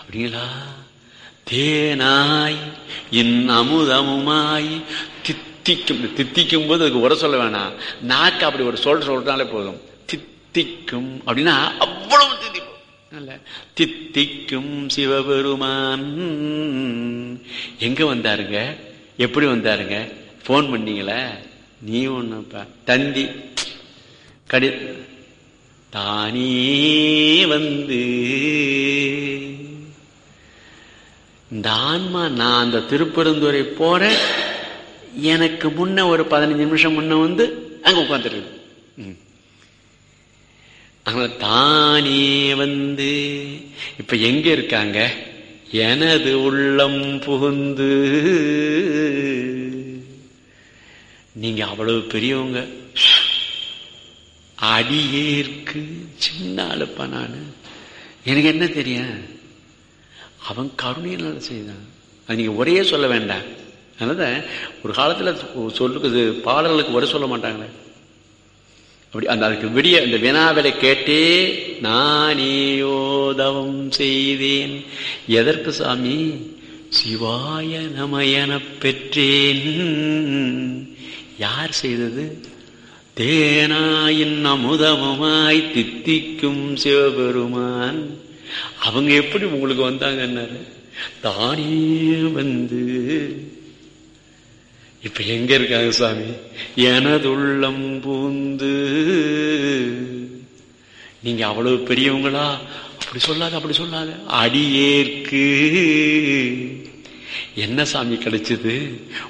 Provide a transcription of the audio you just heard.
அப்படிங்களா தேனாய் என் அமுதமுமாய் தித்திக்கும் தித்திக்கும் போது அதுக்கு உர சொல்ல வேணாம் நாக்கு அப்படி ஒரு சொல் சொல்றதுனாலே போதும் தித்திக்கும் அப்படின்னா அவ்வளவு தித்திக்கும் நல்ல தித்திக்கும் சிவபெருமான் எங்க வந்தாருங்க எப்படி வந்தாருங்க போன் பண்ணீங்களே நீ ஒண்ணுப்பா தந்தி கடி தானே வந்து இந்த ஆன்மா நான் அந்த திருப்பெருந்துறை போறேன் எனக்கு முன்ன ஒரு பதினஞ்சு நிமிஷம் முன்ன வந்து அங்க உட்காந்துருக்கு ஆனா தானே வந்து இப்ப எங்க இருக்காங்க எனது உள்ளம் புகுந்து நீங்க அவ்வளவு பெரியவங்க அடியேற்கு சின்ன ஆளுப்பா நானு எனக்கு என்ன தெரியும் அவன் கருணையினால செய்தான் அது நீங்க ஒரே சொல்ல வேண்டாம் அதனால ஒரு காலத்துல சொல்லுக்கு பாடல்களுக்கு ஒரே சொல்ல மாட்டாங்களே அப்படி அந்த அதுக்கு விடிய இந்த வினாவிலை கேட்டே நானேயோதவம் செய்தேன் எதற்கு சாமி சிவாய நமயன பெற்றேன் யார் செய்தது தேனாயின் அமுதமுமாய் தித்திக்கும் சிவபெருமான் அவங்க எப்படி உங்களுக்கு வந்தாங்கன்னாரு தானே வந்து இப்ப எங்க இருக்காங்க சாமி எனதுள்ளம் பூந்து நீங்க அவ்வளவு பெரியவங்களா அப்படி சொல்லாத அப்படி சொல்லாத அடியேற்கு என்ன சாமி கிடைச்சது